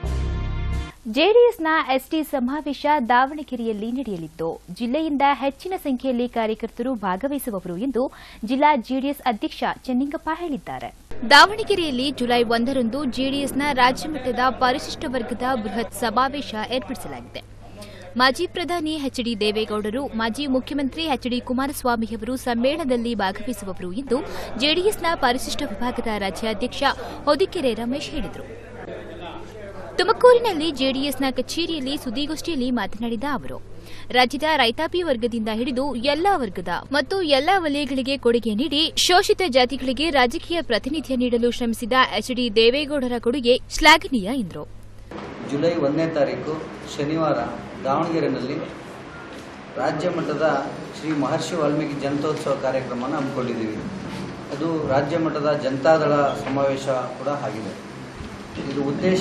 ಜೆಡಿಎಸ್ನ ಎಸ್ಟಿ ಸಮಾವೇಶ ದಾವಣಗೆರೆಯಲ್ಲಿ ನಡೆಯಲಿದ್ದು ಜಿಲ್ಲೆಯಿಂದ ಹೆಚ್ಚಿನ ಸಂಖ್ಯೆಯಲ್ಲಿ ಕಾರ್ಯಕರ್ತರು ಭಾಗವಹಿಸುವವರು ಎಂದು ಜಿಲ್ಲಾ ಜೆಡಿಎಸ್ ಅಧ್ಯಕ್ಷ ಚೆನ್ನಿಂಗಪ್ಪ ಹೇಳಿದ್ದಾರೆ ದಾವಣಗೆರೆಯಲ್ಲಿ ಜುಲೈ ಒಂದರಂದು ಜೆಡಿಎಸ್ನ ರಾಜ್ಯಮಟ್ಟದ ಪರಿಶಿಷ್ಟ ವರ್ಗದ ಬೃಹತ್ ಸಮಾವೇಶ ಏರ್ಪಡಿಸಲಾಗಿದೆ ಮಾಜಿ ಪ್ರಧಾನಿ ಎಚ್ಡಿ ದೇವೇಗೌಡರು ಮಾಜಿ ಮುಖ್ಯಮಂತ್ರಿ ಎಚ್ಡಿ ಕುಮಾರಸ್ವಾಮಿಯವರು ಸಮ್ಮೇಳನದಲ್ಲಿ ಭಾಗವಹಿಸುವವರು ಎಂದು ಜೆಡಿಎಸ್ನ ಪರಿಶಿಷ್ಟ ವಿಭಾಗದ ರಾಜ್ಯಾಧ್ಯಕ್ಷ ಹೊದಿಕೆರೆ ರಮೇಶ್ ಹೇಳಿದರು ತುಮಕೂರಿನಲ್ಲಿ ಜೆಡಿಎಸ್ನ ಕಚೇರಿಯಲ್ಲಿ ಸುದ್ದಿಗೋಷ್ಠಿಯಲ್ಲಿ ಮಾತನಾಡಿದ ಅವರು ರಾಜ್ಯದ ರೈತಾಪಿ ವರ್ಗದಿಂದ ಹಿಡಿದು ಎಲ್ಲಾ ವರ್ಗದ ಮತ್ತು ಎಲ್ಲಾ ವಲಯಗಳಿಗೆ ಕೊಡುಗೆ ನೀಡಿ ಶೋಷಿತ ಜಾತಿಗಳಿಗೆ ರಾಜಕೀಯ ಪ್ರಾತಿನಿಧ್ಯ ನೀಡಲು ಶ್ರಮಿಸಿದ ಎಚ್ಡಿ ದೇವೇಗೌಡರ ಕೊಡುಗೆ ಶ್ಲಾಘನೀಯ ಎಂದರು ಜುಲೈ ಒಂದನೇ ತಾರೀಕು ಶನಿವಾರ ದಾವಣಗೆರೆಯಲ್ಲಿ ರಾಜ್ಯ ಮಟ್ಟದ ಶ್ರೀ ಮಹರ್ಷಿ ವಾಲ್ಮೀಕಿ ಜನತೋತ್ಸವ ಕಾರ್ಯಕ್ರಮನ ಹಮ್ಮಿಕೊಂಡಿದ್ದೀವಿ ಅದು ರಾಜ್ಯ ಮಟ್ಟದ ಜನತಾದಳ ಸಮಾವೇಶ ಕೂಡ ಆಗಿದೆ ಇದು ಉದ್ದೇಶ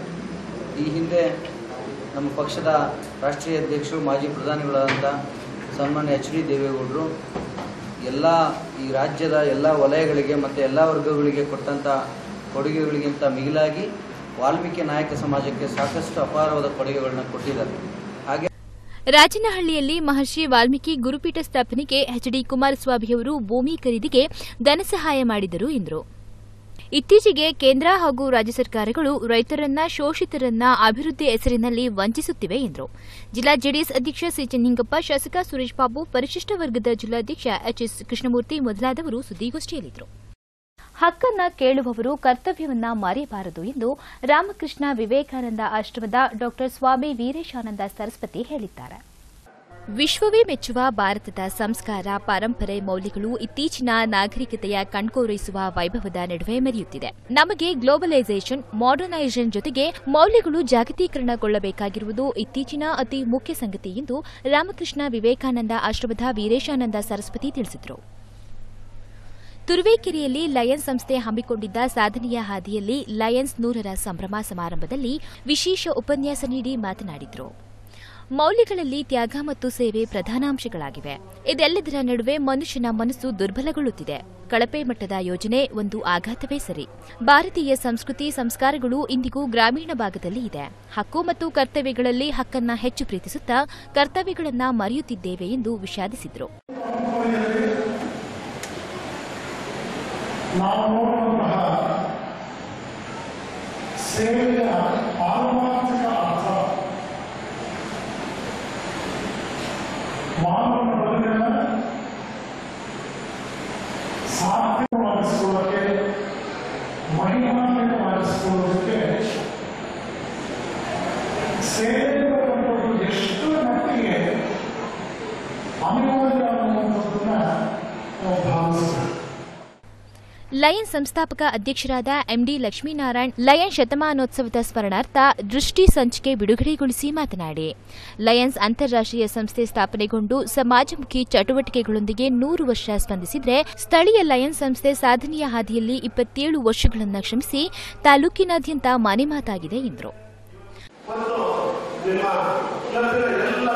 ಈ ಹಿಂದೆ ನಮ್ಮ ಪಕ್ಷದ ರಾಷ್ಟ್ರೀಯ ಅಧ್ಯಕ್ಷರು ಮಾಜಿ ಪ್ರಧಾನಿಗಳಾದಂಥ ಸನ್ಮಾನ್ಯ ಎಚ್ ಡಿ ದೇವೇಗೌಡರು ಎಲ್ಲ ಈ ರಾಜ್ಯದ ಎಲ್ಲ ವಲಯಗಳಿಗೆ ಮತ್ತು ಎಲ್ಲ ವರ್ಗಗಳಿಗೆ ಕೊಟ್ಟಂಥ ಕೊಡುಗೆಗಳಿಗಿಂತ ಮಿಗಿಲಾಗಿ ವಾಲ್ಮೀಕಿ ನಾಯಕ ಸಮಾಜಕ್ಕೆ ಸಾಕಷ್ಟು ಅಪಾರವಾದ ಕೊಡುಗೆಗಳನ್ನ ಕೊಟ್ಟಿದ್ದಾರೆ ಹಾಗೆ ರಾಜನಹಳ್ಳಿಯಲ್ಲಿ ಮಹರ್ಷಿ ವಾಲ್ಮೀಕಿ ಗುರುಪೀಠ ಸ್ಥಾಪನೆಗೆ ಎಚ್ಡಿ ಕುಮಾರಸ್ವಾಮಿಯವರು ಭೂಮಿ ಖರೀದಿಗೆ ಧನಸಹಾಯ ಮಾಡಿದರು ಎಂದರು ಇತ್ತೀಚೆಗೆ ಕೇಂದ್ರ ಹಾಗೂ ರಾಜ್ಯ ಸರ್ಕಾರಗಳು ರೈತರನ್ನ ಶೋಷಿತರನ್ನ ಅಭಿವೃದ್ಧಿ ಹೆಸರಿನಲ್ಲಿ ವಂಚಿಸುತ್ತಿವೆ ಎಂದರು ಜಿಲ್ಲಾ ಜೆಡಿಎಸ್ ಅಧ್ಯಕ್ಷ ಸಿ ಚೆನ್ನಿಂಗಪ್ಪ ಶಾಸಕ ಸುರೇಶ್ ಬಾಬು ಪರಿಶಿಷ್ಟ ವರ್ಗದ ಜಿಲ್ಲಾಧ್ಯಕ್ಷ ಎಚ್ಎಸ್ ಕೃಷ್ಣಮೂರ್ತಿ ಮೊದಲಾದವರು ಸುದ್ದಿಗೋಷ್ಠಿಯಲ್ಲಿದ್ದರು ಹಕ್ಕನ್ನ ಕೇಳುವವರು ಕರ್ತವ್ಯವನ್ನ ಮರೆಯಬಾರದು ಎಂದು ರಾಮಕೃಷ್ಣ ವಿವೇಕಾನಂದ ಆಶ್ರಮದ ಡಾ ಸ್ವಾಮಿ ವೀರೇಶಾನಂದ ಸರಸ್ವತಿ ಹೇಳಿದ್ದಾರೆ ವಿಶ್ವವೇ ಮೆಚ್ಚುವ ಭಾರತದ ಸಂಸ್ಕಾರ ಪರಂಪರೆ ಮೌಲ್ಯಗಳು ಇತ್ತೀಚಿನ ನಾಗರಿಕತೆಯ ಕಣ್ಕೋರೈಸುವ ವೈಭವದ ನಡುವೆ ಮೆರೆಯುತ್ತಿದೆ ನಮಗೆ ಗ್ಲೋಬಲೈಸೇಷನ್ ಮಾಡರ್ನೈಸೇಷನ್ ಜೊತೆಗೆ ಮೌಲ್ಯಗಳು ಜಾಗತೀಕರಣಗೊಳ್ಳಬೇಕಾಗಿರುವುದು ಇತ್ತೀಚಿನ ಅತಿ ಮುಖ್ಯ ಸಂಗತಿ ಎಂದು ರಾಮಕೃಷ್ಣ ವಿವೇಕಾನಂದ ಆಶ್ರಮದ ವೀರೇಶಾನಂದ ಸರಸ್ವತಿ ತಿಳಿಸಿದರು ತುರುವೇಕೆರೆಯಲ್ಲಿ ಲಯನ್ಸ್ ಸಂಸ್ಥೆ ಹಮ್ಮಿಕೊಂಡಿದ್ದ ಸಾಧನೆಯ ಹಾದಿಯಲ್ಲಿ ಲಯನ್ಸ್ ನೂರರ ಸಂಭ್ರಮ ಸಮಾರಂಭದಲ್ಲಿ ವಿಶೇಷ ಉಪನ್ಯಾಸ ನೀಡಿ ಮಾತನಾಡಿದರು ಮೌಲ್ಯಗಳಲ್ಲಿ ತ್ಯಾಗ ಮತ್ತು ಸೇವೆ ಪ್ರಧಾನಾಂಶಗಳಾಗಿವೆ ಇದೆಲ್ಲದರ ನಡುವೆ ಮನುಷ್ಯನ ಮನಸ್ಸು ದುರ್ಬಲಗೊಳ್ಳುತ್ತಿದೆ ಕಳಪೆ ಮಟ್ಟದ ಯೋಜನೆ ಒಂದು ಆಘಾತವೇ ಸರಿ ಭಾರತೀಯ ಸಂಸ್ಕೃತಿ ಸಂಸ್ಕಾರಗಳು ಇಂದಿಗೂ ಗ್ರಾಮೀಣ ಭಾಗದಲ್ಲಿ ಇದೆ ಹಕ್ಕು ಮತ್ತು ಕರ್ತವ್ಯಗಳಲ್ಲಿ ಹಕ್ಕನ್ನ ಹೆಚ್ಚು ಪ್ರೀತಿಸುತ್ತಾ ಕರ್ತವ್ಯಗಳನ್ನ ಮರೆಯುತ್ತಿದ್ದೇವೆ ಎಂದು ವಿಷಾದಿಸಿದರು ನಾವು ನೋಡುವಂತಹ ಸೇವೆಯ ಪಾರಮಾರ್ಥಿಕ ಅರ್ಥ ಮಾನವನ ಬದುಕಿನ ಸೇವೆ ಅನ್ನೋದು ಎಷ್ಟು ಮಟ್ಟಿಗೆ ಅನಿವಾರ್ಯ ಅನ್ನುವಂಥದ್ದನ್ನ ನಾವು ಭಾವಿಸ್ತಾರೆ ಲಯನ್ ಸಂಸ್ಥಾಪಕ ಅಧ್ಯಕ್ಷರಾದ ಎಂಡಿ ಲಕ್ಷ್ಮೀನಾರಾಯಣ್ ಲಯನ್ ಶತಮಾನೋತ್ಸವದ ಸ್ಮರಣಾರ್ಥ ದೃಷ್ಟಿ ಸಂಚಿಕೆ ಬಿಡುಗಡೆಗೊಳಿಸಿ ಮಾತನಾಡಿ ಲಯನ್ಸ್ ಅಂತಾರಾಷ್ಟೀಯ ಸಂಸ್ಥೆ ಸ್ಥಾಪನೆಗೊಂಡು ಸಮಾಜಮುಖಿ ಚಟುವಟಿಕೆಗಳೊಂದಿಗೆ ನೂರು ವರ್ಷ ಸ್ಪಂದಿಸಿದ್ರೆ ಸ್ಥಳೀಯ ಲಯನ್ಸ್ ಸಂಸ್ಥೆ ಸಾಧನೆಯ ಹಾದಿಯಲ್ಲಿ ಇಪ್ಪತ್ತೇಳು ವರ್ಷಗಳನ್ನು ಶ್ರಮಿಸಿ ತಾಲೂಕಿನಾದ್ಯಂತ ಮನೆ ಮಾತಾಗಿದೆ ಎಂದರು ನಿಮ್ಮ ಕೆಲಸದ ಎಲ್ಲ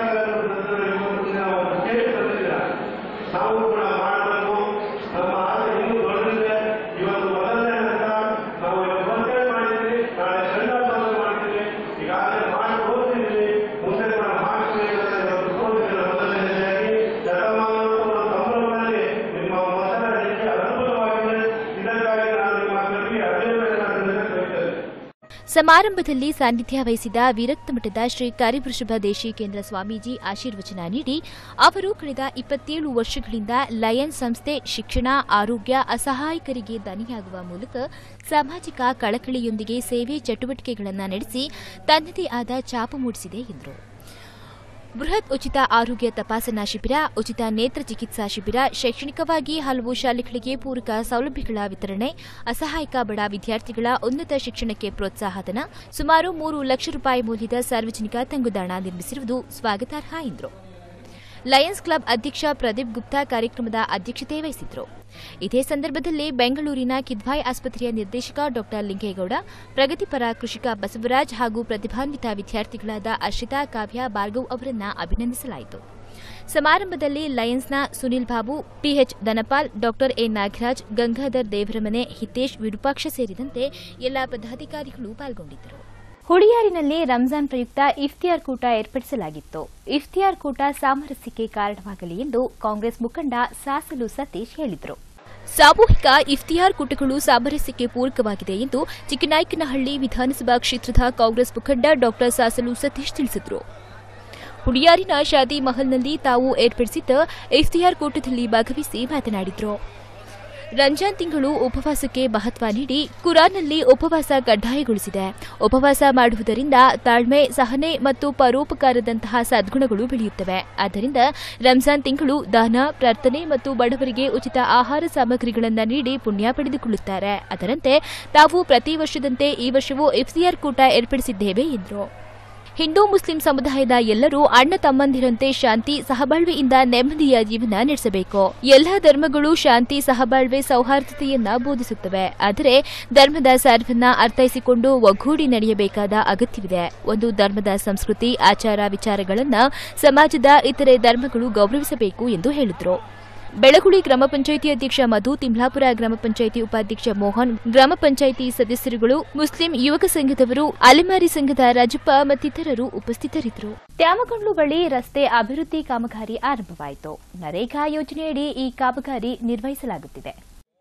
ಹೋರಾಟಗಾರರು ನಾವು ಕೇಳಿ ತಂದಿದ್ದೀರ ನಾವು ಕೂಡ ಮಾಡಬೇಕು ನಮ್ಮ ಆಸೆ ಇನ್ನೂ ದೊಡ್ಡದಿದೆ ಇವತ್ತು ಮೊದಲನೇ ಹಂತ ನಾವು ಇವತ್ತು ಬರ್ತೇವೆ ಮಾಡಿದ್ವಿ ನಾಳೆ ಚಂದ್ರೋತ್ಸವ ಮಾಡ್ತೀವಿ ಈಗಾಗಲೇ ಮಾಡಿ ಹೋಗ್ತಿದ್ವಿ ಮುಂದೆ ಕೂಡ ಮಾಡ್ತೀವಿ ಅಂತ ಇವತ್ತು ತೋರಿಸಿದ ಮೊದಲನೇ ಹೆಜ್ಜೆಯಾಗಿ ಶತಮಾನೋತ್ಸವದ ಸಂಭ್ರಮದಲ್ಲಿ ನಿಮ್ಮ ಮೊದಲ ಹೆಜ್ಜೆ ಅದ್ಭುತವಾಗಿದೆ ಇದಕ್ಕಾಗಿ ನಾನು ನಿಮ್ಮ ಕವಿಗೆ ಅಭಿನಂದನೆ ಸಲ್ಲಿಸುತ್ತೇನೆ ಸಮಾರಂಭದಲ್ಲಿ ಸಾನ್ನಿಧ್ಯ ವಹಿಸಿದ ವಿರಕ್ತ ಮಠದ ಶ್ರೀ ಕರಿವೃಷಭ ದೇಶೀಕೇಂದ್ರ ಸ್ವಾಮೀಜಿ ಆಶೀರ್ವಚನ ನೀಡಿ ಅವರು ಕಳೆದ ಇಪ್ಪತ್ತೇಳು ವರ್ಷಗಳಿಂದ ಲಯನ್ ಸಂಸ್ಥೆ ಶಿಕ್ಷಣ ಆರೋಗ್ಯ ಅಸಹಾಯಕರಿಗೆ ದನಿಯಾಗುವ ಮೂಲಕ ಸಾಮಾಜಿಕ ಕಳಕಳಿಯೊಂದಿಗೆ ಸೇವೆ ಚಟುವಟಿಕೆಗಳನ್ನು ನಡೆಸಿ ತನ್ನದೇ ಆದ ಛಾಪು ಮೂಡಿಸಿದೆ ಎಂದರು ಬೃಹತ್ ಉಚಿತ ಆರೋಗ್ಯ ತಪಾಸಣಾ ಶಿಬಿರ ಉಚಿತ ನೇತ್ರ ಚಿಕಿತ್ಸಾ ಶಿಬಿರ ಶೈಕ್ಷಣಿಕವಾಗಿ ಹಲವು ಶಾಲೆಗಳಿಗೆ ಪೂರಕ ಸೌಲಭ್ಯಗಳ ವಿತರಣೆ ಅಸಹಾಯಕ ಬಡ ವಿದ್ಯಾರ್ಥಿಗಳ ಉನ್ನತ ಶಿಕ್ಷಣಕ್ಕೆ ಪ್ರೋತ್ಸಾಹಧನ ಸುಮಾರು ಮೂರು ಲಕ್ಷ ರೂಪಾಯಿ ಮೌಲ್ಯದ ಸಾರ್ವಜನಿಕ ತಂಗುದಾಣ ನಿರ್ಮಿಸಿರುವುದು ಸ್ವಾಗತಾರ್ಹ ಎಂದರು ಲಯನ್ಸ್ ಕ್ಲಬ್ ಅಧ್ಯಕ್ಷ ಪ್ರದೀಪ್ ಗುಪ್ತಾ ಕಾರ್ಯಕ್ರಮದ ಅಧ್ಯಕ್ಷತೆ ವಹಿಸಿದ್ರು ಇದೇ ಸಂದರ್ಭದಲ್ಲಿ ಬೆಂಗಳೂರಿನ ಕಿದ್ವಾಯ್ ಆಸ್ಪತ್ರೆಯ ನಿರ್ದೇಶಕ ಡಾ ಲಿಂಗೇಗೌಡ ಪ್ರಗತಿಪರ ಕೃಷಿಕ ಬಸವರಾಜ್ ಹಾಗೂ ಪ್ರತಿಭಾನ್ವಿತ ವಿದ್ಯಾರ್ಥಿಗಳಾದ ಅರ್ಷಿತಾ ಕಾವ್ಯ ಭಾರ್ಗವ್ ಅವರನ್ನ ಅಭಿನಂದಿಸಲಾಯಿತು ಸಮಾರಂಭದಲ್ಲಿ ಲಯನ್ಸ್ನ Sunil Babu PH Dhanapal Dr A Nagaraj Gangadhar Devaramane Hitesh Virupaksha ಸೇರಿದಂತೆ ಎಲ್ಲಾ ಪದಾಧಿಕಾರಿಗಳು ಪಾಲ್ಗೊಂಡಿದ್ದರು ಹುಳಿಯಾರಿನಲ್ಲಿ ರಂಜಾನ್ ಪ್ರಯುಕ್ತ ಇಫ್ತಿಯಾರ್ ಕೂಟ ಏರ್ಪಡಿಸಲಾಗಿತ್ತು ಇಫ್ತಿಯಾರ್ ಕೂಟ ಸಾಮರಸ್ಯಕ್ಕೆ ಕಾರಣವಾಗಲಿ ಎಂದು ಕಾಂಗ್ರೆಸ್ ಮುಖಂಡ ಸಾಸಲು ಸತೀಶ್ ಹೇಳಿದರು ಸಾಮೂಹಿಕ ಇಫ್ತಿಯಾರ್ ಕೂಟಗಳು ಸಾಮರಸ್ಯಕ್ಕೆ ಪೂರಕವಾಗಿದೆ ಎಂದು ಚಿಕ್ಕನಾಯಕನಹಳ್ಳಿ ವಿಧಾನಸಭಾ ಕ್ಷೇತ್ರದ ಕಾಂಗ್ರೆಸ್ ಮುಖಂಡ ಡಾ ಸಾಸಲು ಸತೀಶ್ ತಿಳಿಸಿದರು ಹುಳಿಯಾರಿನ ಶಾದಿ ಮಹಲ್ನಲ್ಲಿ ತಾವು ಏರ್ಪಡಿಸಿದ್ದ ಇಫ್ತಿಯಾರ್ ಕೂಟದಲ್ಲಿ ಭಾಗವಹಿಸಿ ಮಾತನಾಡಿದರು ರಂಜಾನ್ ತಿಂಗಳು ಉಪವಾಸಕ್ಕೆ ಮಹತ್ವ ನೀಡಿ ಕುರಾನ್ನಲ್ಲಿ ಉಪವಾಸ ಕಡ್ಡಾಯಗೊಳಿಸಿದೆ ಉಪವಾಸ ಮಾಡುವುದರಿಂದ ತಾಳ್ಮೆ ಸಹನೆ ಮತ್ತು ಪರೋಪಕಾರದಂತಹ ಸದ್ಗುಣಗಳು ಬೆಳೆಯುತ್ತವೆ ಆದ್ದರಿಂದ ರಂಜಾನ್ ತಿಂಗಳು ದಾನ ಪ್ರಾರ್ಥನೆ ಮತ್ತು ಬಡವರಿಗೆ ಉಚಿತ ಆಹಾರ ಸಾಮಗ್ರಿಗಳನ್ನು ನೀಡಿ ಪುಣ್ಯ ಪಡೆದುಕೊಳ್ಳುತ್ತಾರೆ ಅದರಂತೆ ತಾವು ಪ್ರತಿ ವರ್ಷದಂತೆ ಈ ವರ್ಷವೂ ಇಫ್ತಿಯಾರ್ ಕೂಟ ಏರ್ಪಡಿಸಿದ್ದೇವೆ ಎಂದರು ಹಿಂದೂ ಮುಸ್ಲಿಂ ಸಮುದಾಯದ ಎಲ್ಲರೂ ಅಣ್ಣ ತಮ್ಮಂದಿರಂತೆ ಶಾಂತಿ ಸಹಬಾಳ್ವೆಯಿಂದ ನೆಮ್ಮದಿಯ ಜೀವನ ನಡೆಸಬೇಕು ಎಲ್ಲಾ ಧರ್ಮಗಳು ಶಾಂತಿ ಸಹಬಾಳ್ವೆ ಸೌಹಾರ್ದತೆಯನ್ನ ಬೋಧಿಸುತ್ತವೆ ಆದರೆ ಧರ್ಮದ ಸಾರವನ್ನ ಅರ್ಥೈಸಿಕೊಂಡು ಒಗ್ಗೂಡಿ ನಡೆಯಬೇಕಾದ ಅಗತ್ಯವಿದೆ ಒಂದು ಧರ್ಮದ ಸಂಸ್ಕೃತಿ ಆಚಾರ ವಿಚಾರಗಳನ್ನ ಸಮಾಜದ ಇತರೆ ಧರ್ಮಗಳು ಗೌರವಿಸಬೇಕು ಎಂದು ಹೇಳಿದರು ಬೆಳಗುಳಿ ಗ್ರಾಮ ಪಂಚಾಯಿತಿ ಅಧ್ಯಕ್ಷ ಮಧು ತಿಮ್ಲಾಪುರ ಗ್ರಾಮ ಪಂಚಾಯಿತಿ ಉಪಾಧ್ಯಕ್ಷ ಮೋಹನ್ ಗ್ರಾಮ ಪಂಚಾಯಿತಿ ಸದಸ್ಯರುಗಳು ಮುಸ್ಲಿಂ ಯುವಕ ಸಂಘದವರು ಅಲೆಮಾರಿ ಸಂಘದ ರಾಜಪ್ಪ ಮತ್ತಿತರರು ಉಪಸ್ಥಿತರಿದ್ದರು ತ್ಯಾಮಗೊಂಡ್ಲು ಬಳಿ ರಸ್ತೆ ಅಭಿವೃದ್ಧಿ ಕಾಮಗಾರಿ ಆರಂಭವಾಯಿತು ನರೇಗಾ ಯೋಜನೆಯಡಿ ಈ ಕಾಮಗಾರಿ ನಿರ್ವಹಿಸಲಾಗುತ್ತಿದೆ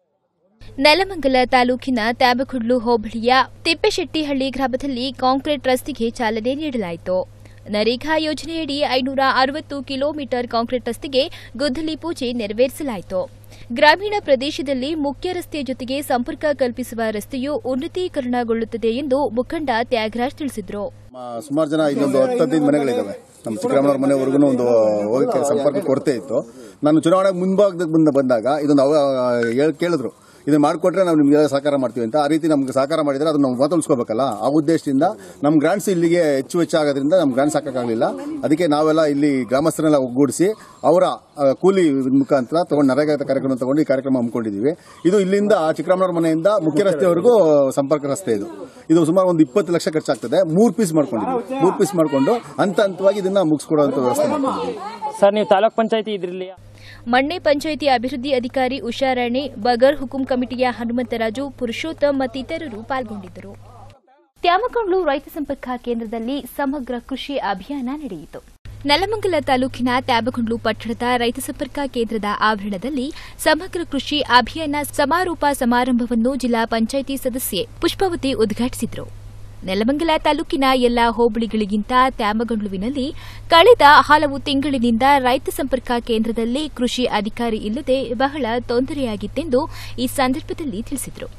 ನೆಲಮಂಗಲ ತಾಲೂಕಿನ ತ್ಯಾಬಕುಡ್ಲು ಹೋಬಳಿಯ ತಿಪ್ಪೆಶೆಟ್ಟಿಹಳ್ಳಿ ಗ್ರಾಮದಲ್ಲಿ ಕಾಂಕ್ರೀಟ್ ರಸ್ತೆಗೆ ಚಾಲನೆ ನೀಡಲಾಯಿತು ನರೇಗಾ ಯೋಜನೆಯಡಿ ಐನೂರ ಅರವತ್ತು ಕಿಲೋಮೀಟರ್ ಕಾಂಕ್ರೀಟ್ ರಸ್ತೆಗೆ ಗುದ್ದಲಿ ಪೂಜೆ ನೆರವೇರಿಸಲಾಯಿತು ಗ್ರಾಮೀಣ ಪ್ರದೇಶದಲ್ಲಿ ಮುಖ್ಯ ರಸ್ತೆಯ ಜೊತೆಗೆ ಸಂಪರ್ಕ ಕಲ್ಪಿಸುವ ರಸ್ತೆಯು ಉನ್ನತೀಕರಣಗೊಳ್ಳುತ್ತದೆ ಎಂದು ಮುಖಂಡ ತ್ಯಾಗರಾಜ್ ತಿಳಿಸಿದರು ಸುಮಾರು ಜನ ಇಲ್ಲೊಂದು ಹತ್ತು ಹದಿನೈದು ಮನೆಗಳಿದ್ದಾವೆ ನಮ್ಮ ಚಿಕ್ಕರಾಮನವ್ರ ಮನೆವರೆಗೂ ಒಂದು ಹೋಗಕ್ಕೆ ಸಂಪರ್ಕ ಕೊರತೆ ಇತ್ತು ನಾನು ಚುನಾವಣೆ ಮುಂಭಾಗದ ಮುಂದೆ ಬಂದಾಗ ಇದೊಂದು ಅವ ಹೇಳ್- ಕೇಳಿದ್ರು ಇದನ್ನ ಮಾಡಿಕೊಟ್ರೆ ನಾವು ನಿಮ್ಗೆ ಸಹಕಾರ ಮಾಡ್ತೀವಿ ಅಂತ ಆ ರೀತಿ ನಮ್ಗೆ ಸಹಕಾರ ಮಾಡಿದ್ರೆ ಅದನ್ನ ನಾವು ಮಾತಾಡ್ಸ್ಕೋಬೇಕಲ್ಲ ಆ ಉದ್ದೇಶದಿಂದ ನಮ್ಮ ಗ್ರಾಂಟ್ಸ್ ಇಲ್ಲಿಗೆ ಹೆಚ್ಚು ಹೆಚ್ಚಾಗೋದ್ರಿಂದ ನಮ್ಮ ಗ್ರಾಂಟ್ಸ್ ಹಾಕಕ್ಕಾಗಲಿಲ್ಲ ಅದಕ್ಕೆ ನಾವೆಲ್ಲ ಇಲ್ಲಿ ಗ್ರಾಮಸ್ಥರನ್ನೆಲ್ಲ ಒಗ್ಗೂಡಿಸಿ ಅವರ ಆ, ಕೂಲಿ ಮುಖಾಂತರ ತಗೊಂಡು ನರೇಗಾ ಕಾರ್ಯಕ್ರಮ ತಗೊಂಡು ಈ ಕಾರ್ಯಕ್ರಮ ಹಮ್ಮಿಕೊಂಡಿದ್ದೀವಿ ಇದು ಇಲ್ಲಿಂದ ಚಿಕ್ಕರಾಮನವ್ರ ಮನೆಯಿಂದ ಮುಖ್ಯ ರಸ್ತೆವರೆಗೂ ಸಂಪರ್ಕ ರಸ್ತೆ ಇದು ಇದು ಸುಮಾರು ಒಂದು ಇಪ್ಪತ್ತು ಲಕ್ಷ ಖರ್ಚಾಗ್ತದೆ ಮೂರು ಪೀಸ್ ಮಾಡ್ಕೊಂಡಿದ್ದೀವಿ ಮೂರು ಪೀಸ್ ಮಾಡ್ಕೊಂಡು ಹಂತ ಹಂತವಾಗಿ ಇದನ್ನ ಮುಗಿಸ್ಕೊಡುವಂತ ವ್ಯವಸ್ಥೆ ಮಾಡ್ಕೊಂಡಿದ್ದೀವಿ ಸರ್ ನೀವು ತಾಲೂಕ್ ಪಂಚಾಯತಿ ಇದ್ರಲ್ಲಿ ಮಣ್ಣೆ ಪಂಚಾಯಿತಿ ಅಭಿವೃದ್ಧಿ ಅಧಿಕಾರಿ ಉಷಾರಾಣಿ ಬಗರ್ ಹುಕುಂ ಕಮಿಟಿಯ ಹನುಮಂತರಾಜು ಪುರುಷೋತ್ತಮ್ ಮತ್ತಿತರರು ಪಾಲ್ಗೊಂಡಿದ್ದರು ತ್ಯಾಮಕೊಂಡ್ಲು ರೈತ ಸಂಪರ್ಕ ಕೇಂದ್ರದಲ್ಲಿ ಸಮಗ್ರ ಕೃಷಿ ಅಭಿಯಾನ ನಡೆಯಿತು ನೆಲಮಂಗಲ ತಾಲೂಕಿನ ತ್ಯಾಬಗೊಂಡ್ಲು ಪಟ್ಟಣದ ರೈತ ಸಂಪರ್ಕ ಕೇಂದ್ರದ ಆವರಣದಲ್ಲಿ ಸಮಗ್ರ ಕೃಷಿ ಅಭಿಯಾನ ಸಮಾರೋಪ ಸಮಾರಂಭವನ್ನು ಜಿಲ್ಲಾ ಪಂಚಾಯಿತಿ ಸದಸ್ಯೆ ಪುಷ್ಪವತಿ ಉದ್ಘಾಟಿಸಿದರು ನೆಲಮಂಗಲ ತಾಲೂಕಿನ ಎಲ್ಲಾ ಹೋಬಳಿಗಳಿಗಿಂತ ತ್ಯಾಮಗಂಡ್ಲುವಿನಲ್ಲಿ ಕಳೆದ ಹಲವು ತಿಂಗಳಿನಿಂದ ರೈತ ಸಂಪರ್ಕ ಕೇಂದ್ರದಲ್ಲಿ ಕೃಷಿ ಅಧಿಕಾರಿ ಇಲ್ಲದೆ ಬಹಳ ತೊಂದರೆಯಾಗಿತ್ತೆಂದು ಈ ಸಂದರ್ಭದಲ್ಲಿ ತಿಳಿಸಿದರು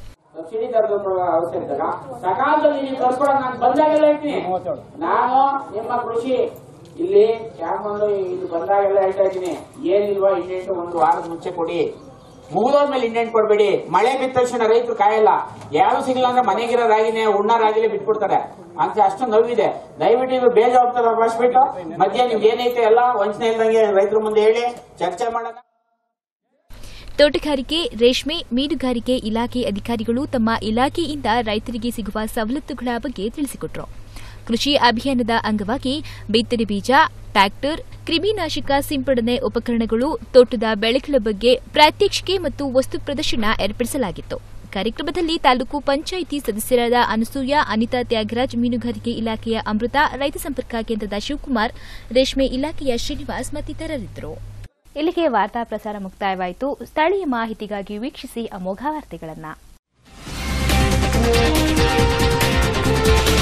ಸಬ್ಸಿಡಿ ದರದ ಅವಶ್ಯ ಇದ್ದಾಗ ಸಕಾಲದಲ್ಲಿ ನೀವು ತರ್ಸ್ಕೊಡಕ್ ನಾನು ಬಂದಾಗೆಲ್ಲ ಹೇಳ್ತೀನಿ ನಾನು ನಿಮ್ಮ ಕೃಷಿ ಇಲ್ಲಿ ಕ್ಯಾಮಂದು ಇದು ಬಂದಾಗೆಲ್ಲ ಹೇಳ್ತಾ ಇದ್ದೀನಿ ಏನಿಲ್ವಾ ಇಂಡೆಂಟ್ ಒಂದು ವಾರದ ಮುಂಚೆ ಕೊಡಿ ಮುಗಿದೋದ್ಮೇಲೆ ಇಂಡೆಂಟ್ ಕೊಡ್ಬೇಡಿ ಮಳೆ ಬಿದ್ದ ತಕ್ಷಣ ರೈತರು ಕಾಯಲ್ಲ ಯಾರು ಸಿಗಲ್ಲ ಅಂದ್ರೆ ಮನೆಗಿರೋ ರಾಗಿನೇ ಉಣ್ಣ ರಾಗಿಲೇ ಬಿಟ್ಬಿಡ್ತಾರೆ ಅಂತ ಅಷ್ಟು ನೋವಿದೆ ದಯವಿಟ್ಟು ಇದು ಬೇಜವಾಬ್ದಾರ ಬಳಸ್ಬಿಟ್ಟು ಮಧ್ಯ ನಿಮ್ಗೆ ಏನೈತೆ ಎಲ್ಲ ವಂಚನೆ ಇಲ್ದಂಗೆ ರೈತರ ಮುಂದೆ ಹೇಳಿ ಚರ್ಚೆ ಮಾಡೋಣ ತೋಟಗಾರಿಕೆ ರೇಷ್ಮೆ ಮೀನುಗಾರಿಕೆ ಇಲಾಖೆ ಅಧಿಕಾರಿಗಳು ತಮ್ಮ ಇಲಾಖೆಯಿಂದ ರೈತರಿಗೆ ಸಿಗುವ ಸವಲತ್ತುಗಳ ಬಗ್ಗೆ ತಿಳಿಸಿಕೊಟ್ರು ಕೃಷಿ ಅಭಿಯಾನದ ಅಂಗವಾಗಿ ಬಿತ್ತನೆ ಬೀಜ ಟ್ರ್ಯಾಕ್ಟರ್ ಕ್ರಿಮಿನಾಶಕ ಸಿಂಪಡಣೆ ಉಪಕರಣಗಳು ತೋಟದ ಬೆಳೆಗಳ ಬಗ್ಗೆ ಪ್ರಾತ್ಯಕ್ಷಿಕೆ ಮತ್ತು ವಸ್ತು ಪ್ರದರ್ಶನ ಏರ್ಪಡಿಸಲಾಗಿತ್ತು ಕಾರ್ಯಕ್ರಮದಲ್ಲಿ ತಾಲೂಕು ಪಂಚಾಯಿತಿ ಸದಸ್ಯರಾದ ಅನಸೂಯ ಅನಿತಾ ತ್ಯಾಗರಾಜ್ ಮೀನುಗಾರಿಕೆ ಇಲಾಖೆಯ ಅಮೃತ ರೈತ ಸಂಪರ್ಕ ಕೇಂದ್ರದ ಶಿವಕುಮಾರ್ ರೇಷ್ಮೆ ಇಲಾಖೆಯ ಶ್ರೀನಿವಾಸ್ ಮತ್ತಿತರರಿದ್ದರು ಇಲ್ಲಿಗೆ ವಾರ್ತಾ ಪ್ರಸಾರ ಮುಕ್ತಾಯವಾಯಿತು ಸ್ಥಳೀಯ ಮಾಹಿತಿಗಾಗಿ ವೀಕ್ಷಿಸಿ ಅಮೋಘ ವಾರ್ತೆಗಳನ್ನು